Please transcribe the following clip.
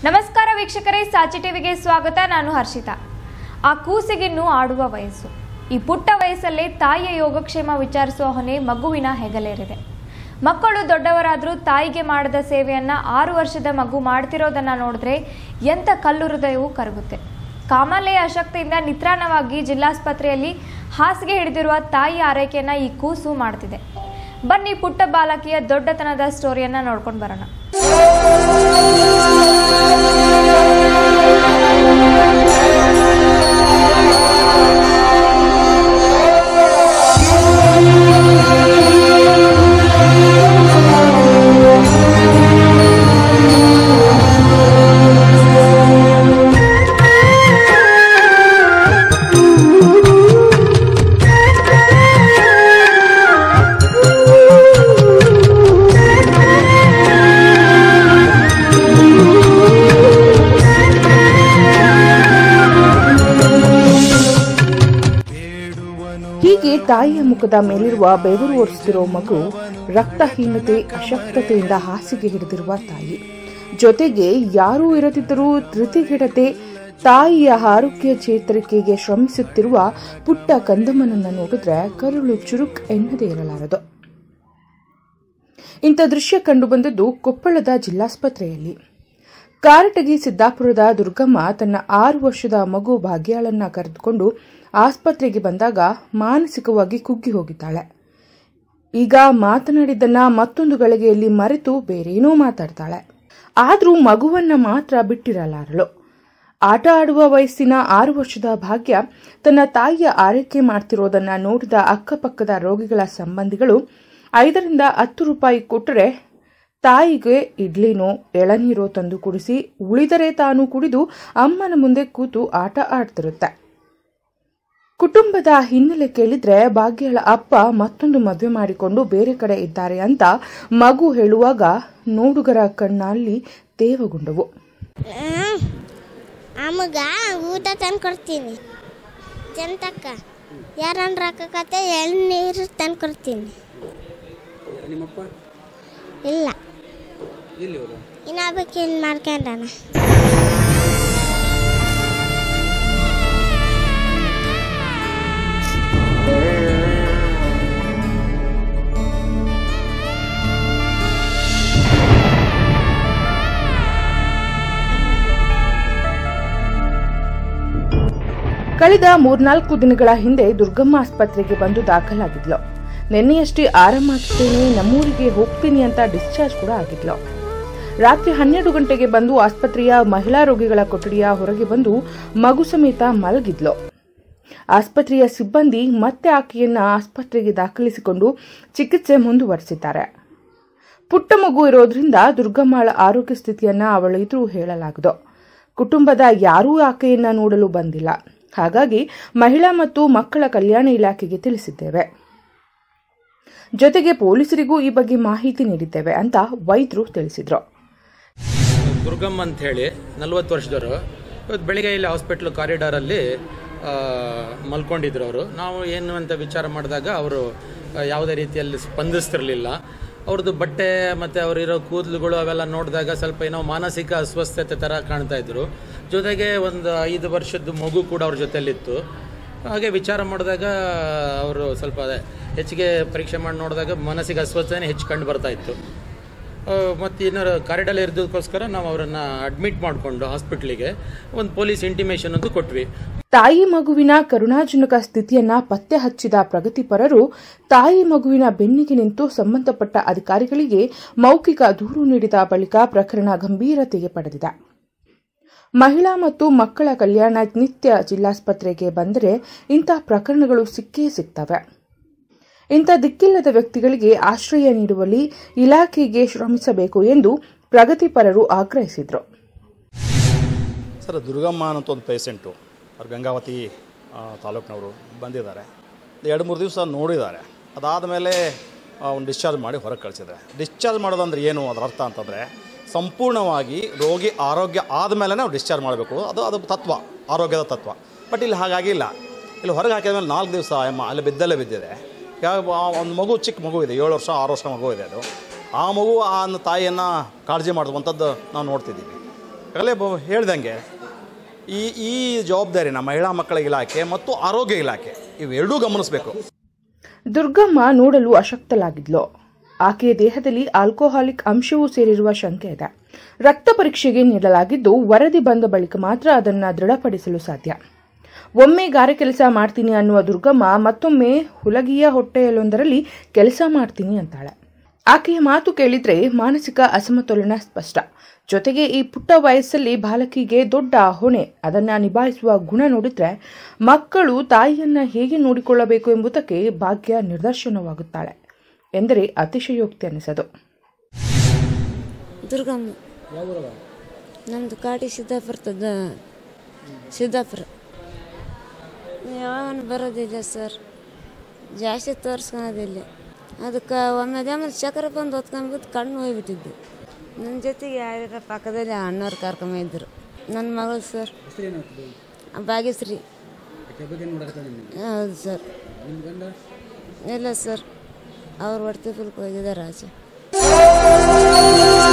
ನಮಸ್ಕಾರ ವೀಕ್ಷಕರೇ ಸಾಚಿ ಟಿವಿಗೆ ಸ್ವಾಗತ ನಾನು ಹರ್ಷಿತಾ ಆ ಕೂಸಿಗಿನ್ನು ಆಡುವ ವಯಸ್ಸು ಈ ಪುಟ್ಟ ವಯಸ್ಸಲ್ಲೇ ತಾಯಿಯ ಯೋಗಕ್ಷೇಮ ವಿಚಾರಿಸುವ ಹೊಣೆ ಮಗುವಿನ ಹೆಗಲೇರಿದೆ ಮಕ್ಕಳು ದೊಡ್ಡವರಾದರೂ ತಾಯಿಗೆ ಮಾಡದ ಸೇವೆಯನ್ನ ಆರು ವರ್ಷದ ಮಗು ಮಾಡ್ತಿರೋದನ್ನ ನೋಡಿದ್ರೆ ಎಂಥ ಕಲ್ಲು ಹೃದಯವೂ ಕರಗುತ್ತೆ ಕಾಮಾಲೆಯ ಅಶಕ್ತಿಯಿಂದ ನಿತ್ರಾಣವಾಗಿ ಜಿಲ್ಲಾಸ್ಪತ್ರೆಯಲ್ಲಿ ಹಾಸಿಗೆ ಹಿಡಿದಿರುವ ತಾಯಿ ಆರೈಕೆಯನ್ನ ಈ ಕೂಸು ಮಾಡ್ತಿದೆ ಬನ್ನಿ ಪುಟ್ಟ ಬಾಲಕಿಯ ದೊಡ್ಡತನದ ಸ್ಟೋರಿಯನ್ನ ನೋಡ್ಕೊಂಡು ಬರೋಣ ಹೀಗೆ ತಾಯಿಯ ಮುಖದ ಮೇಲಿರುವ ಬೆವರು ಒರೆಸುತ್ತಿರೋ ಮಗು ರಕ್ತಹೀನತೆ ಅಶಕ್ತತೆಯಿಂದ ಹಾಸಿಗೆ ಹಿಡಿದಿರುವ ತಾಯಿ ಜೊತೆಗೆ ಯಾರೂ ಇರದಿದ್ದರೂ ಧೃತಿಗೆಡದೆ ತಾಯಿಯ ಆರೋಗ್ಯ ಚೇತರಿಕೆಗೆ ಶ್ರಮಿಸುತ್ತಿರುವ ಪುಟ್ಟ ಕಂದಮ್ಮನನ್ನ ನೋಡಿದ್ರೆ ಕರುಳು ಚುರುಕ್ ಎನ್ನದೇ ಇರಲಾರದು ಇಂಥ ದೃಶ್ಯ ಕಂಡುಬಂದದ್ದು ಕೊಪ್ಪಳದ ಜಿಲ್ಲಾಸ್ಪತ್ರೆಯಲ್ಲಿ ಕಾರಟಗಿ ಸಿದ್ದಾಪುರದ ದುರ್ಗಮ್ಮ ತನ್ನ ಆರು ವರ್ಷದ ಮಗು ಭಾಗ್ಯಾಳನ್ನ ಕರೆದುಕೊಂಡು ಆಸ್ಪತ್ರೆಗೆ ಬಂದಾಗ ಮಾನಸಿಕವಾಗಿ ಕುಗ್ಗಿ ಹೋಗಿದ್ದಾಳೆ ಈಗ ಮಾತನಾಡಿದ್ದನ್ನ ಮತ್ತೊಂದು ಗಳಿಗೆಯಲ್ಲಿ ಮರೆತು ಬೇರೇನೋ ಮಾತಾಡ್ತಾಳೆ ಆದ್ರೂ ಮಗುವನ್ನ ಮಾತ್ರ ಬಿಟ್ಟಿರಲಾರಳು ಆಟ ಆಡುವ ವಯಸ್ಸಿನ ಆರು ವರ್ಷದ ಭಾಗ್ಯ ತನ್ನ ತಾಯಿಯ ಆರೈಕೆ ಮಾಡ್ತಿರೋದನ್ನ ನೋಡಿದ ಅಕ್ಕಪಕ್ಕದ ರೋಗಿಗಳ ಸಂಬಂಧಿಗಳು ಐದರಿಂದ ಹತ್ತು ರೂಪಾಯಿ ಕೊಟ್ಟರೆ ತಾಯಿಗೆ ಇಡ್ಲಿನೋ ಎಳನೀರೋ ತಂದು ಕುಡಿಸಿ ಉಳಿದರೆ ತಾನು ಕುಡಿದು ಅಮ್ಮನ ಮುಂದೆ ಕೂತು ಆಟ ಆಡ್ತಿರುತ್ತೆ ಕುಟುಂಬದ ಹಿನ್ನೆಲೆ ಕೇಳಿದ್ರೆ ಭಾಗ್ಯಳ ಅಪ್ಪ ಮತ್ತೊಂದು ಮದುವೆ ಮಾಡಿಕೊಂಡು ಬೇರೆ ಕಡೆ ಇದ್ದಾರೆ ಅಂತ ಮಗು ಹೇಳುವಾಗ ನೋಡುಗರ ಕಣ್ಣಲ್ಲಿ ತೇವಗೊಂಡವು ಅಮ್ಮಗ ಊಟ ತಂದು ಕೊಡ್ತೀನಿ ಜಂತಕ್ಕ ಯಾರನ್ನ ಹಾಕಕತ್ತೆ ಎಳ್ನೀರು ತಂದು ಕೊಡ್ತೀನಿ ನಿಮ್ಮಪ್ಪ ಇಲ್ಲ ಎಲ್ಲಿ ಅವರು ಇನ್ನೊಬ್ಬಕ್ಕೇನು ಮಾಡ್ಕೊಂಡಣ ಕಳೆದ ಮೂರ್ನಾಲ್ಕು ದಿನಗಳ ಹಿಂದೆ ದುರ್ಗಮ್ಮ ಆಸ್ಪತ್ರೆಗೆ ಬಂದು ದಾಖಲಾಗಿದ್ಲು ನಿನ್ನೆಯಷ್ಟೇ ಆರಾಮಾಗ್ತೇನೆ ನಮ್ಮೂರಿಗೆ ಹೋಗ್ತೀನಿ ಅಂತ ಡಿಸ್ಚಾರ್ಜ್ ಕೂಡ ಆಗಿದ್ಲು ರಾತ್ರಿ ಹನ್ನೆರಡು ಗಂಟೆಗೆ ಬಂದು ಆಸ್ಪತ್ರೆಯ ಮಹಿಳಾ ರೋಗಿಗಳ ಕೊಠಡಿಯ ಹೊರಗೆ ಬಂದು ಮಗು ಸಮೇತ ಮಲಗಿದ್ಲು ಆಸ್ಪತ್ರೆಯ ಸಿಬ್ಬಂದಿ ಮತ್ತೆ ಆಕೆಯನ್ನ ಆಸ್ಪತ್ರೆಗೆ ದಾಖಲಿಸಿಕೊಂಡು ಚಿಕಿತ್ಸೆ ಮುಂದುವರೆಸಿದ್ದಾರೆ ಪುಟ್ಟ ಮಗು ಇರೋದ್ರಿಂದ ದುರ್ಗಮ್ಮಳ ಆರೋಗ್ಯ ಸ್ಥಿತಿಯನ್ನ ಅವಳ ಎದುರು ಹೇಳಲಾಗದು ಕುಟುಂಬದ ಯಾರೂ ಆಕೆಯನ್ನ ನೋಡಲು ಬಂದಿಲ್ಲ ಹಾಗಾಗಿ ಮಹಿಳಾ ಮತ್ತು ಮಕ್ಕಳ ಕಲ್ಯಾಣ ಇಲಾಖೆಗೆ ತಿಳಿಸಿದ್ದೇವೆ ಜೊತೆಗೆ ಪೊಲೀಸರಿಗೂ ಈ ಬಗ್ಗೆ ಮಾಹಿತಿ ನೀಡಿದ್ದೇವೆ ಅಂತ ವೈದ್ಯರು ತಿಳಿಸಿದ್ರು ದುರ್ಗಮ್ಮ ಅಂತ ಹೇಳಿ ನಲ್ವತ್ತು ವರ್ಷದವರು ಇವತ್ತು ಬೆಳಿಗ್ಗೆ ಇಲ್ಲಿ ಹಾಸ್ಪಿಟ್ಲ್ ಕಾರಿಡಾರಲ್ಲಿ ಮಲ್ಕೊಂಡಿದ್ರು ಅವರು ನಾವು ಏನು ಅಂತ ವಿಚಾರ ಮಾಡಿದಾಗ ಅವರು ಯಾವುದೇ ರೀತಿಯಲ್ಲಿ ಸ್ಪಂದಿಸ್ತಿರ್ಲಿಲ್ಲ ಅವ್ರದ್ದು ಬಟ್ಟೆ ಮತ್ತು ಅವರಿರೋ ಕೂದಲುಗಳು ಅವೆಲ್ಲ ನೋಡಿದಾಗ ಸ್ವಲ್ಪ ಏನೋ ಮಾನಸಿಕ ಅಸ್ವಸ್ಥತೆ ಥರ ಕಾಣ್ತಾ ಇದ್ರು ಜೊತೆಗೆ ಒಂದು ಐದು ವರ್ಷದ ಮಗು ಕೂಡ ಅವ್ರ ಜೊತೆಲಿತ್ತು ಹಾಗೆ ವಿಚಾರ ಮಾಡಿದಾಗ ಅವರು ಸ್ವಲ್ಪ ಅದೇ ಹೆಚ್ಚಿಗೆ ಪರೀಕ್ಷೆ ಮಾಡಿ ನೋಡಿದಾಗ ಮಾನಸಿಕ ಅಸ್ವಸ್ಥನೆ ಹೆಚ್ಚು ಕಂಡು ಬರ್ತಾ ಇತ್ತು ಮತ್ತು ಇನ್ನು ಕಾರಿಡಲ್ಲಿ ಇರೋದಕ್ಕೋಸ್ಕರ ನಾವು ಅವರನ್ನು ಅಡ್ಮಿಟ್ ಮಾಡಿಕೊಂಡು ಹಾಸ್ಪಿಟ್ಲಿಗೆ ಒಂದು ಪೊಲೀಸ್ ಇಂಟಿಮೇಷನ್ ಅಂತೂ ಕೊಟ್ವಿ ತಾಯಿ ಮಗುವಿನ ಕರುಣಾಜನಕ ಸ್ಥಿತಿಯನ್ನ ಪತ್ತೆ ಹಚ್ಚಿದ ಪ್ರಗತಿಪರರು ತಾಯಿ ಮಗುವಿನ ಬೆನ್ನಿಗೆ ನಿಂತು ಸಂಬಂಧಪಟ್ಟ ಅಧಿಕಾರಿಗಳಿಗೆ ಮೌಖಿಕ ದೂರು ನೀಡಿದ ಬಳಿಕ ಪ್ರಕರಣ ಗಂಭೀರತೆಗೆ ಪಡೆದಿದೆ ಮಹಿಳಾ ಮತ್ತು ಮಕ್ಕಳ ಕಲ್ಯಾಣ ನಿತ್ಯ ಜಿಲ್ಲಾಸ್ಪತ್ರೆಗೆ ಬಂದರೆ ಇಂಥ ಪ್ರಕರಣಗಳು ಸಿಕ್ಕೇ ಸಿಗ್ತವೆ ಇಂಥ ದಿಕ್ಕಿಲ್ಲದ ವ್ಯಕ್ತಿಗಳಿಗೆ ಆಶ್ರಯ ನೀಡುವಲ್ಲಿ ಇಲಾಖೆಗೆ ಶ್ರಮಿಸಬೇಕು ಎಂದು ಪ್ರಗತಿಪರರು ಆಗ್ರಹಿಸಿದರು ಸರ್ ದುರ್ಗಮ್ಮ ಅನ್ನೋಂಥ ಒಂದು ಪೇಷೆಂಟು ಅವ್ರು ಗಂಗಾವತಿ ಆ, ತಾಲೂಕಿನವರು ಬಂದಿದ್ದಾರೆ ಎರಡು ಮೂರು ದಿವಸ ನೋಡಿದ್ದಾರೆ ಅದಾದ ಮೇಲೆ ಒಂದು ಡಿಸ್ಚಾರ್ಜ್ ಮಾಡಿ ಹೊರಗೆ ಕಳಿಸಿದ್ದಾರೆ ಡಿಸ್ಚಾರ್ಜ್ ಮಾಡೋದಂದ್ರೆ ಏನು ಅದರ ಅರ್ಥ ಅಂತಂದರೆ ಸಂಪೂರ್ಣವಾಗಿ ರೋಗಿ ಆರೋಗ್ಯ ಆದಮೇಲೆ ನಾವು ಡಿಸ್ಚಾರ್ಜ್ ಮಾಡಬೇಕು ಅದು ಅದು ತತ್ವ ಆರೋಗ್ಯದ ತತ್ವ ಬಟ್ ಇಲ್ಲಿ ಹಾಗಾಗಿಲ್ಲ ಇಲ್ಲಿ ಹೊರಗೆ ಹಾಕಿದ ಮೇಲೆ ನಾಲ್ಕು ದಿವಸ ಅಮ್ಮ ಅಲ್ಲಿ ಬಿದ್ದಲ್ಲೇ ಬಿದ್ದಿದೆ ಯಾವ ಒಂದು ಮಗು ಚಿಕ್ಕ ಮಗು ಇದೆ ಏಳು ವರ್ಷ ಆರು ವರ್ಷ ಮಗು ಇದೆ ಅದು ಆ ಮಗು ಆ ತಾಯಿಯನ್ನು ಕಾಳಜಿ ಮಾಡುವಂಥದ್ದು ನಾವು ನೋಡ್ತಿದ್ದೀವಿ ಆಗಲೇ ಬ ಹೇಳ್ದಂಗೆ ಈ ಈ ಜವಾಬ್ದಾರಿನ ಮಹಿಳಾ ಮಕ್ಕಳ ಇಲಾಖೆ ಮತ್ತು ಆರೋಗ್ಯ ಇಲಾಖೆ ಇವೆರಡೂ ಗಮನಿಸಬೇಕು ದುರ್ಗಮ್ಮ ನೋಡಲು ಅಶಕ್ತಲಾಗಿದ್ಲು ಆಕೆಯ ದೇಹದಲ್ಲಿ ಆಲ್ಕೋಹಾಲಿಕ್ ಅಂಶವೂ ಸೇರಿರುವ ಶಂಕೆ ಇದೆ ರಕ್ತ ಪರೀಕ್ಷೆಗೆ ನೀಡಲಾಗಿದ್ದು ವರದಿ ಬಂದ ಬಳಿಕ ಮಾತ್ರ ಅದನ್ನು ದೃಢಪಡಿಸಲು ಸಾಧ್ಯ ಒಮ್ಮೆ ಗಾರೆ ಕೆಲಸ ಮಾಡ್ತೀನಿ ಅನ್ನುವ ದುರ್ಗಮ್ಮ ಮತ್ತೊಮ್ಮೆ ಹುಲಗಿಯ ಹೊಟ್ಟೆಯಲ್ಲೊಂದರಲ್ಲಿ ಕೆಲಸ ಮಾಡ್ತೀನಿ ಅಂತಾಳೆ ಆಕೆಯ ಮಾತು ಕೇಳಿದ್ರೆ ಮಾನಸಿಕ ಅಸಮತೋಲನ ಸ್ಪಷ್ಟ ಜೊತೆಗೆ ಈ ಪುಟ್ಟ ವಯಸ್ಸಲ್ಲಿ ಬಾಲಕಿಗೆ ದೊಡ್ಡ ಹೊಣೆ ಅದನ್ನ ನಿಭಾಯಿಸುವ ಗುಣ ನೋಡಿದ್ರೆ ಮಕ್ಕಳು ತಾಯಿಯನ್ನ ಹೇಗೆ ನೋಡಿಕೊಳ್ಳಬೇಕು ಎಂಬುದಕ್ಕೆ ಭಾಗ್ಯ ನಿದರ್ಶನವಾಗುತ್ತಾಳೆ ಎಂದರೆ ಅತಿಶಯೋಕ್ತಿ ಅನಿಸದು ದುರ್ಗಮ್ಮ ನಮ್ಮದು ಕಾಟಿ ಸಿದ್ದಾಪುರದ ಸಿದ್ದಾಪುರ ಯಾವಾಗ ಬರೋದಿಲ್ಲ ಸರ್ ಜಾಸ್ತಿ ತೋರಿಸ್ಕೊಳೋದಿಲ್ಲ ಅದಕ್ಕೆ ಒಮ್ಮೆ ಒಮ್ಮೆ ಚಕ್ರ ಬಂದು ಹೊತ್ಕೊಂಡ್ಬಿಟ್ಟು ಕಣ್ಣು ಹೋಗ್ಬಿಟ್ಟಿದ್ದು ನನ್ನ ಜೊತೆಗೆ ಯಾರ ಪಕ್ಕದಲ್ಲಿ ಅಣ್ಣವ್ರು ಕರ್ಕೊಂಬಂದಿದ್ರು ನನ್ನ ಮಗಳು ಸರ್ ಭಾಗ್ಯಶ್ರೀ ಹೌದು ಸರ್ ಇಲ್ಲ ಸರ್ ಅವ್ರು ಹೊಟ್ಟೆ ಫುಲ್ಕ್ ಹೋಗಿದ್ದಾರೆ ಆಚೆ